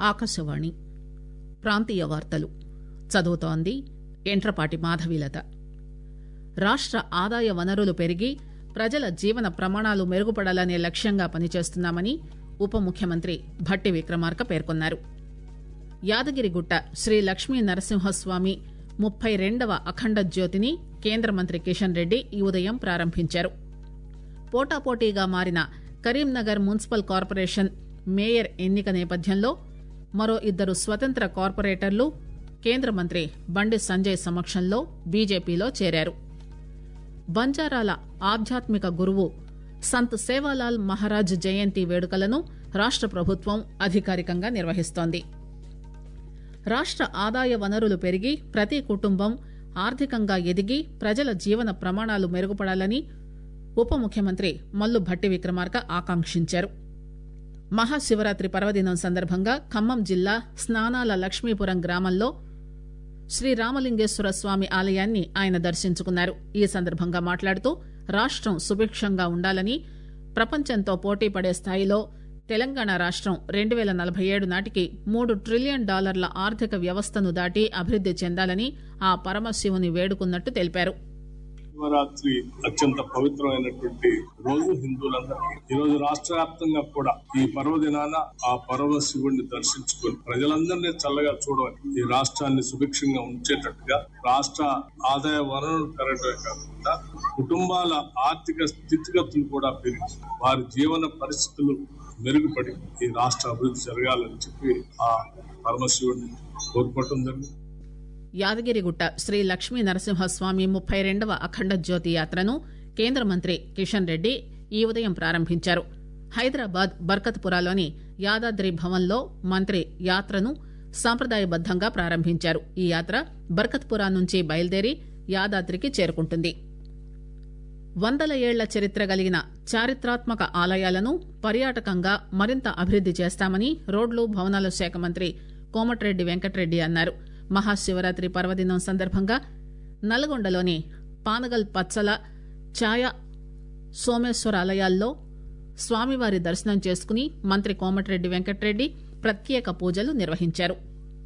ఆకాశవాణి ప్రాంతీయ వార్తలు చదువుతోంది ఎంట్రపాటి మాధవీలత రాష్ట ఆదాయ వనరులు పెరిగి ప్రజల జీవన ప్రమాణాలు మెరుగుపడాలనే లక్ష్యంగా పనిచేస్తున్నామని ఉప ముఖ్యమంత్రి భట్టి విక్రమార్క పేర్కొన్నారు యాదగిరిగుట్ట శ్రీ లక్ష్మీ నరసింహస్వామి ముప్పై రెండవ అఖండ జ్యోతిని కేంద్ర మంత్రి కిషన్ రెడ్డి ఈ ఉదయం ప్రారంభించారు పోటాపోటీగా మారిన కరీంనగర్ మున్సిపల్ కార్పొరేషన్ మేయర్ ఎన్నిక నేపథ్యంలో మరో ఇద్దరు స్వతంత్ర కార్పొరేటర్లు కేంద్ర మంత్రి బండి సంజయ్ సమక్షంలో బీజేపీలో చేరారు బంజారాల ఆధ్యాత్మిక గురువు సంత్ సేవాలాల్ మహారాజ్ జయంతి వేడుకలను రాష్ట ప్రభుత్వం అధికారికంగా నిర్వహిస్తోంది రాష్ట ఆదాయ వనరులు పెరిగి ప్రతి కుటుంబం ఆర్థికంగా ఎదిగి ప్రజల జీవన ప్రమాణాలు మెరుగుపడాలని ఉప ముఖ్యమంత్రి మల్లు భట్టి విక్రమార్క ఆకాంక్షించారు మహాశివరాత్రి పర్వదినం సందర్భంగా ఖమ్మం జిల్లా స్నానాల లక్ష్మీపురం గ్రామంలో శ్రీ రామలింగేశ్వర స్వామి ఆలయాన్ని ఆయన దర్శించుకున్నారు ఈ సందర్భంగా మాట్లాడుతూ రాష్టం సుభిక్షంగా ఉండాలని ప్రపంచంతో పోటీ పడే స్థాయిలో తెలంగాణ రాష్టం రెండు పేల నలభై ఏడు నాటికి మూడు ట్రిలియన్ డాలర్ల ఆర్థిక వ్యవస్థను దాటి అభివృద్ది చెందాలని ఆ పరమశివుని వేడుకున్నట్టు తెలిపారు శివరాత్రి అత్యంత పవిత్రమైనటువంటి రోజు హిందువులందరికీ ఈ రోజు రాష్ట్ర వ్యాప్తంగా కూడా ఈ పర్వదినాన ఆ పర్వ శివుడిని దర్శించుకొని ప్రజలందరినీ చల్లగా చూడమని ఈ రాష్ట్రాన్ని సుభిక్షంగా ఉంచేటట్టుగా రాష్ట్ర ఆదాయ వనరులు పెరగడమే కాకుండా కుటుంబాల ఆర్థిక స్థితిగతులు కూడా పెరిగి వారి జీవన పరిస్థితులు మెరుగుపడి ఈ రాష్ట్ర అభివృద్ధి జరగాలని చెప్పి ఆ పరమశివుడిని కోరుకోవటం జరిగింది యాదగిరిగుట్ట శ్రీ లక్ష్మీ నరసింహస్వామి ముప్పై రెండవ అఖండ జ్యోతి యాత్రను కేంద్ర మంత్రి కిషన్ రెడ్డి ఈ ఉదయం ప్రారంభించారు హైదరాబాద్ బర్కత్పురాలోని యాదాద్రి భవన్లో మంత్రి యాత్రను సాంప్రదాయబద్దంగా ప్రారంభించారు ఈ యాత్ర బర్కత్పురా నుంచి బయలుదేరి యాదాద్రికి చేరుకుంటుంది వందల ఏళ్ల చరిత్ర కలిగిన చారిత్రాత్మక ఆలయాలను పర్యాటకంగా మరింత అభివృద్ది చేస్తామని రోడ్లు భవనాల శాఖ మంత్రి కోమటిరెడ్డి వెంకటరెడ్డి అన్నారు మహాశివరాత్రి పర్వదినం సందర్భంగా నల్గొండలోని పానగల్ పచ్చల ఛాయ సోమేశ్వర ఆలయాల్లో స్వామివారి దర్శనం చేసుకుని మంత్రి కోమటిరెడ్డి వెంకటరెడ్డి ప్రత్యేక పూజలు నిర్వహించారు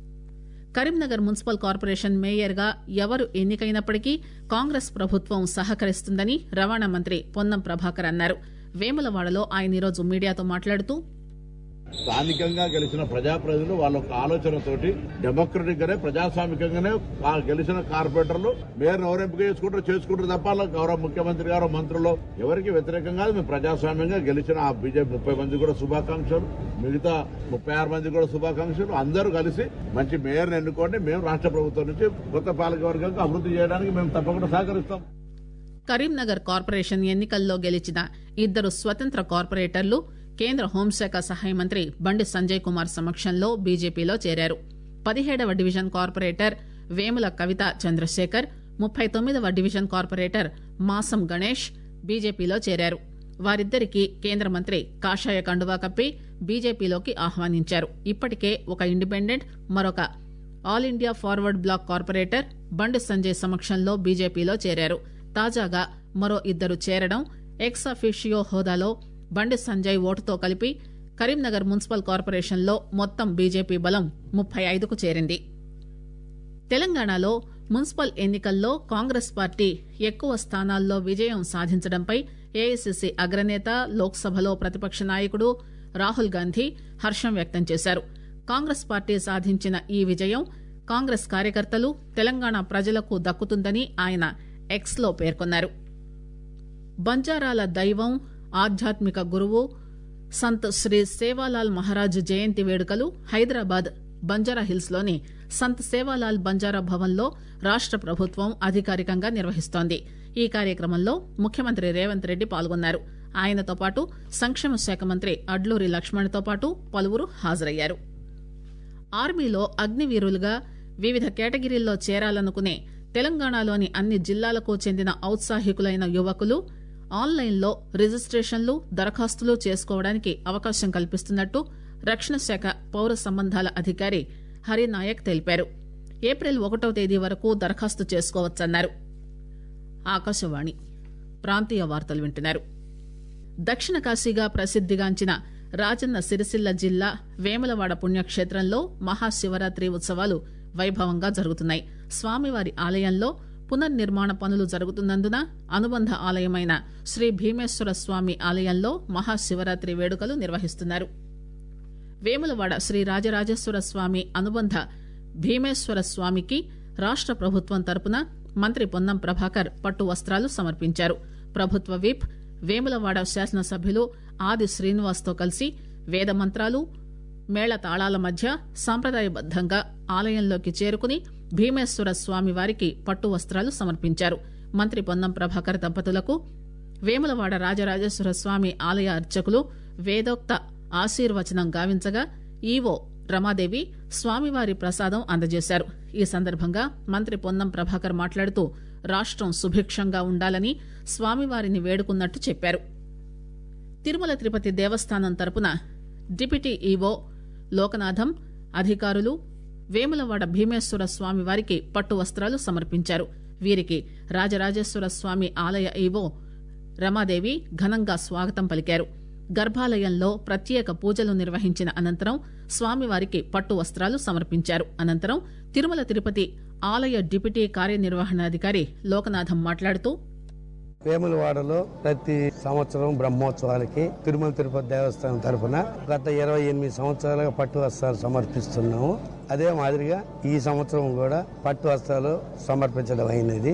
కరీంనగర్ మున్సిపల్ కార్పొరేషన్ మేయర్గా ఎవరు ఎన్నికైనప్పటికీ కాంగ్రెస్ ప్రభుత్వం సహకరిస్తుందని రవాణా మంత్రి పొన్నం ప్రభాకర్ అన్నారు వేములవాడలో ఆయన ఈరోజు మీడియాతో మాట్లాడుతూ స్థానికంగా గెలిచిన ప్రజాప్రతినిధులు వాళ్ళ ఒక ఆలోచనతోటి డెమోక్రటిక్ గానే ప్రజాస్వామికంగానే ఆ గెలిచిన కార్పొరేటర్లు మేయర్ ఎవరు ఎంపిక చేసుకుంటారో చేసుకుంటారు తప్ప అలా గౌరవ ముఖ్యమంత్రి గారు మంత్రులు ఎవరికి వ్యతిరేకంగా మేము ప్రజాస్వామ్యంగా గెలిచిన ఆ బీజేపీ ముప్పై మంది కూడా శుభాకాంక్షలు మిగతా ముప్పై ఆరు మంది కూడా శుభాకాంక్షలు అందరూ కలిసి మంచి మేయర్ని ఎన్నుకోండి మేము రాష్ట్ర ప్రభుత్వం నుంచి కొత్త పాలకవర్గానికి అభివృద్ధి చేయడానికి మేము తప్పకుండా సహకరిస్తాం కరీంనగర్ కార్పొరేషన్ ఎన్నికల్లో గెలిచిన ఇద్దరు స్వతంత్ర కార్పొరేటర్లు కేంద్ర హోంశాఖ సహాయ మంత్రి బండి సంజయ్ కుమార్ సమక్షంలో బీజేపీలో చేరారు పదిహేడవ డివిజన్ కార్పొరేటర్ వేముల కవిత చంద్రశేఖర్ ముప్పై తొమ్మిదవ డివిజన్ కార్పొరేటర్ మాసం గణేష్ బీజేపీలో చేరారు వారిద్దరికీ కేంద్ర మంత్రి కాషాయ కండువా కప్పి బీజేపీలోకి ఆహ్వానించారు ఇప్పటికే ఒక ఇండిపెండెంట్ మరొక all India forward bloc corporator Bandi Sanjay సమక్షంలో బీజేపీలో చేరారు తాజాగా మరో ఇద్దరు చేరడం ఎక్స్ అఫీషియో హోదాలో బండి సంజయ్ ఓటుతో కలిపి కరీంనగర్ మున్సిపల్ కార్పొరేషన్లో మొత్తం బీజేపీ బలం ముప్పై ఐదుకు చేరింది తెలంగాణలో మున్సిపల్ ఎన్నికల్లో కాంగ్రెస్ పార్టీ ఎక్కువ స్థానాల్లో విజయం సాధించడంపై ఏఐసిసి అగ్రనేత లోక్సభలో ప్రతిపక్ష నాయకుడు రాహుల్ గాంధీ హర్షం వ్యక్తం చేశారు కాంగ్రెస్ పార్టీ సాధించిన ఈ విజయం కాంగ్రెస్ కార్యకర్తలు తెలంగాణ ప్రజలకు దక్కుతుందని ఆయన ఎక్స్ లో పేర్కొన్నారు బంజారాల దైవం ఆధ్యాత్మిక గురువు సంత్ శ్రీ సేవాలాల్ మహారాజ్ జయంతి వేడుకలు హైదరాబాద్ బంజారా హిల్స్ లోని సంత్ సేవాలాల్ బంజారా భవన్ లో రాష్ట ప్రభుత్వం అధికారికంగా నిర్వహిస్తోంది ఈ కార్యక్రమంలో ముఖ్యమంత్రి రేవంత్ రెడ్డి పాల్గొన్నారు ఆయనతో పాటు సంక్షేమ శాఖ మంత్రి అడ్లూరి లక్ష్మణ్ తో పాటు పలువురు హాజరయ్యారు ఆర్మీలో అగ్నివీరులుగా వివిధ కేటగిరీల్లో చేరాలనుకునే తెలంగాణలోని అన్ని జిల్లాలకు చెందిన ఔత్సాహికులైన యువకులు ఆన్లైన్లో రిజిస్ట్రేషన్లు దరఖాస్తులు చేసుకోవడానికి అవకాశం కల్పిస్తున్నట్టు రక్షణ శాఖ పౌర సంబంధాల అధికారి హరినాయక్ తెలిపారు ఏప్రిల్ ఒకటో తేదీ వరకు దరఖాస్తు చేసుకోవచ్చన్నారు ఆకాశవాణి ప్రాంతీయ వార్తలు వింటున్నారు దక్షిణ కాశీగా ప్రసిద్దిగాంచిన రాజన్న సిరిసిల్ల జిల్లా వేములవాడ పుణ్యక్షేత్రంలో మహాశివరాత్రి ఉత్సవాలు వైభవంగా జరుగుతున్నాయి స్వామివారి ఆలయంలో పునర్నిర్మాణ పనులు జరుగుతున్నందున అనుబంధ ఆలయమైన శ్రీ భీమేశ్వర స్వామి ఆలయంలో మహాశివరాత్రి వేడుకలు నిర్వహిస్తున్నారు వేములవాడ శ్రీ రాజరాజేశ్వర స్వామి అనుబంధ భీమేశ్వర స్వామికి రాష్ట ప్రభుత్వం తరపున మంత్రి పొన్నం ప్రభాకర్ పట్టు వస్త్రాలు సమర్పించారు ప్రభుత్వ విప్ వేములవాడ శాసనసభ్యులు ఆది శ్రీనివాస్తో కలిసి వేద మంత్రాలు మేళ తాళాల మధ్య సాంప్రదాయబద్దంగా ఆలయంలోకి చేరుకుని భీమేశ్వర స్వామి వారికి పట్టు వస్త్రాలు సమర్పించారు మంత్రి పొన్నం ప్రభాకర్ దంపతులకు వేములవాడ రాజరాజేశ్వర స్వామి ఆలయ అర్చకులు వేదోక్త ఆశీర్వచనం గావించగా ఈవో రమాదేవి స్వామివారి ప్రసాదం అందజేశారు ఈ సందర్భంగా మంత్రి పొన్నం ప్రభాకర్ మాట్లాడుతూ రాష్టం సుభిక్షంగా ఉండాలని స్వామివారిని వేడుకున్నట్టు చెప్పారు తిరుమల తిరుపతి దేవస్థానం తరపున డిప్యూటీ ఈవో లోకనాథం అధికారులు వేములవాడ భీమేశ్వర స్వామి వారికి పట్టు వస్త్రాలు సమర్పించారు వీరికి రాజరాజేశ్వర స్వామి ఆలయ ఈవో రమాదేవి ఘనంగా స్వాగతం పలికారు గర్భాలయంలో ప్రత్యేక పూజలు నిర్వహించిన అనంతరం స్వామివారికి పట్టు వస్త్రాలు సమర్పించారు అనంతరం తిరుమల తిరుపతి ఆలయ డిప్యూటీ కార్యనిర్వహణాధికారి లోకనాథం మాట్లాడుతూ వేములవాడలో ప్రతి సంవత్సరం బ్రహ్మోత్సవాలకి తిరుమల తిరుపతి దేవస్థానం తరఫున గత ఇరవై ఎనిమిది సంవత్సరాలుగా పట్టు వస్త్రాలు సమర్పిస్తున్నాము అదే మాదిరిగా ఈ సంవత్సరం కూడా పట్టు వస్త్రాలు సమర్పించడం అయినది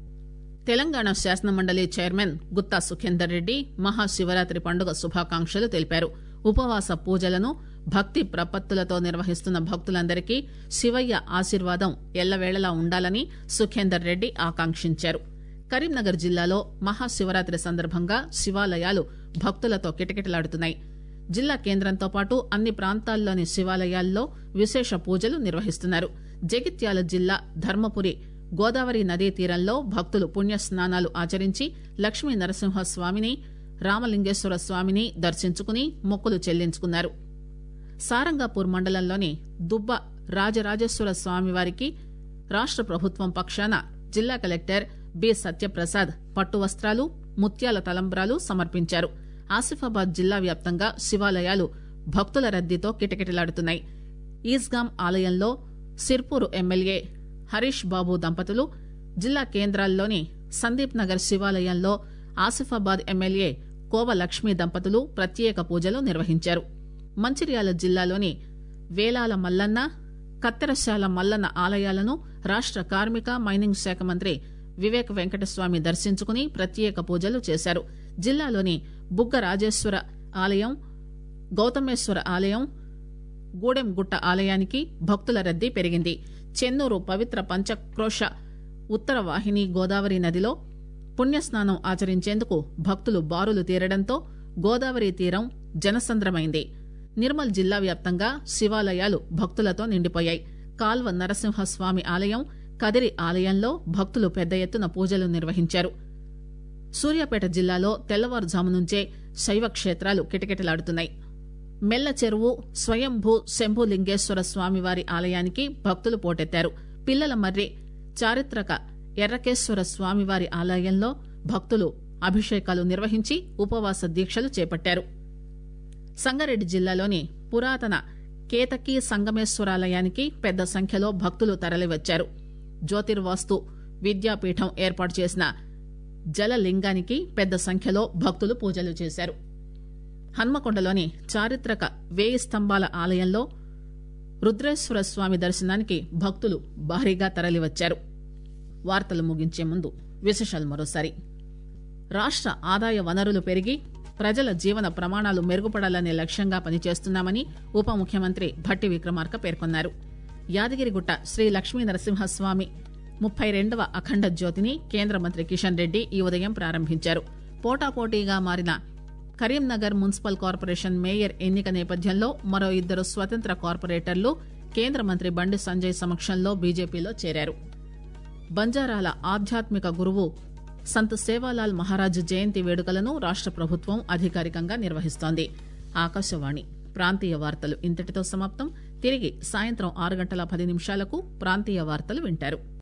తెలంగాణ శాసనమండలి చైర్మన్ గుత్తా సుఖేందర్ రెడ్డి మహాశివరాత్రి పండుగ శుభాకాంక్షలు తెలిపారు ఉపవాస పూజలను భక్తి ప్రపత్తులతో నిర్వహిస్తున్న భక్తులందరికీ శివయ్య ఆశీర్వాదం ఎల్లవేళలా ఉండాలని సుఖేందర్ రెడ్డి ఆకాంక్షించారు కరీంనగర్ జిల్లాలో మహాశివరాత్రి సందర్భంగా శివాలయాలు భక్తులతో కిటకిటలాడుతున్నాయి జిల్లా కేంద్రంతో పాటు అన్ని ప్రాంతాల్లోని శివాలయాల్లో విశేష పూజలు నిర్వహిస్తున్నారు జగిత్యాల జిల్లా ధర్మపురి గోదావరి నదీ తీరంలో భక్తులు పుణ్యస్నానాలు ఆచరించి లక్ష్మీ నరసింహస్వామిని రామలింగేశ్వర స్వామిని దర్శించుకుని మొక్కులు చెల్లించుకున్నారు సారంగాపూర్ మండలంలోని దుబ్బ రాజరాజేశ్వర స్వామివారికి రాష్ట ప్రభుత్వం పక్షాన జిల్లా కలెక్టర్ బి సత్యప్రసాద్ పట్టు వస్త్రాలు ముత్యాల తలంబ్రాలు సమర్పించారు ఆసిఫాబాద్ జిల్లా వ్యాప్తంగా శివాలయాలు భక్తుల రద్దీతో కిటకిటలాడుతున్నాయి ఈస్గాం ఆలయంలో సిర్పూరు ఎమ్మెల్యే హరీష్ బాబు దంపతులు జిల్లా కేంద్రాల్లోని సందీప్ నగర్ శివాలయంలో ఆసిఫాబాద్ ఎమ్మెల్యే కోవ లక్ష్మీ దంపతులు ప్రత్యేక పూజలు నిర్వహించారు మంచిర్యాల జిల్లాలోని వేలాల మల్లన్న కత్తెరశాల మల్లన్న ఆలయాలను రాష్ట కార్మిక మైనింగ్ శాఖ మంత్రి వివేక్ వెంకటస్వామి దర్శించుకుని ప్రత్యేక పూజలు చేశారు జిల్లాలోని బుగ్గ రాజేశ్వర ఆలయం గౌతమేశ్వర ఆలయం గూడెంగుట్ట ఆలయానికి భక్తుల రద్దీ పెరిగింది చెన్నూరు పవిత్ర పంచక్రోష ఉత్తర వాహిని గోదావరి నదిలో పుణ్యస్నానం ఆచరించేందుకు భక్తులు బారులు తీరడంతో గోదావరి తీరం జనసంద్రమైంది నిర్మల్ జిల్లా వ్యాప్తంగా శివాలయాలు భక్తులతో నిండిపోయాయి కాల్వ నరసింహస్వామి ఆలయం కదిరి ఆలయంలో భక్తులు పెద్ద ఎత్తున పూజలు నిర్వహించారు సూర్యాపేట జిల్లాలో తెల్లవారుజాము నుంచే శైవ క్షేత్రాలు కిటకిటలాడుతున్నాయి మెల్ల చెరువు స్వయంభూ శంభులింగేశ్వర స్వామివారి ఆలయానికి భక్తులు పోటెత్తారు పిల్లల మర్రి చారిత్రక ఎర్రకేశ్వర స్వామివారి ఆలయంలో భక్తులు అభిషేకాలు నిర్వహించి ఉపవాస దీక్షలు చేపట్టారు సంగారెడ్డి జిల్లాలోని పురాతన కేతకీ సంగమేశ్వరాలయానికి పెద్ద సంఖ్యలో భక్తులు తరలివచ్చారు జ్యోతిర్వాస్తు విద్యాపీఠం ఏర్పాటు చేసిన జలలింగానికి పెద్ద సంఖ్యలో భక్తులు పూజలు చేశారు హన్మకొండలోని చారిత్రక వేయి స్తంభాల ఆలయంలో రుద్రేశ్వర స్వామి దర్శనానికి భక్తులు భారీగా తరలివచ్చారు వార్తలు ముగించే ముందు విశేషాలు మరోసారి రాష్ట ఆదాయ వనరులు పెరిగి ప్రజల జీవన ప్రమాణాలు మెరుగుపడాలనే లక్ష్యంగా పనిచేస్తున్నామని ఉప ముఖ్యమంత్రి భట్టి విక్రమార్క పేర్కొన్నారు యాదగిరిగుట్ట శ్రీ లక్ష్మీ నరసింహస్వామి ముప్పై రెండవ అఖండ జ్యోతిని కేంద్ర మంత్రి కిషన్ రెడ్డి ఈ ఉదయం ప్రారంభించారు పోటాపోటీగా మారిన కరీంనగర్ మున్సిపల్ కార్పొరేషన్ మేయర్ ఎన్నిక నేపథ్యంలో మరో ఇద్దరు స్వతంత్ర కార్పొరేటర్లు కేంద్ర మంత్రి బండి సంజయ్ సమక్షంలో బీజేపీలో చేరారు బంజారాల ఆధ్యాత్మిక గురువు సంత్ సేవాలాల్ మహారాజ్ జయంతి వేడుకలను రాష్ట ప్రభుత్వం అధికారికంగా నిర్వహిస్తోంది ఆకాశవాణి ప్రాంతీయ వార్తలు ఇంతటితో సమాప్తం తిరిగి సాయంత్రం ఆరు గంటల పది నిమిషాలకు ప్రాంతీయ వార్తలు వింటారు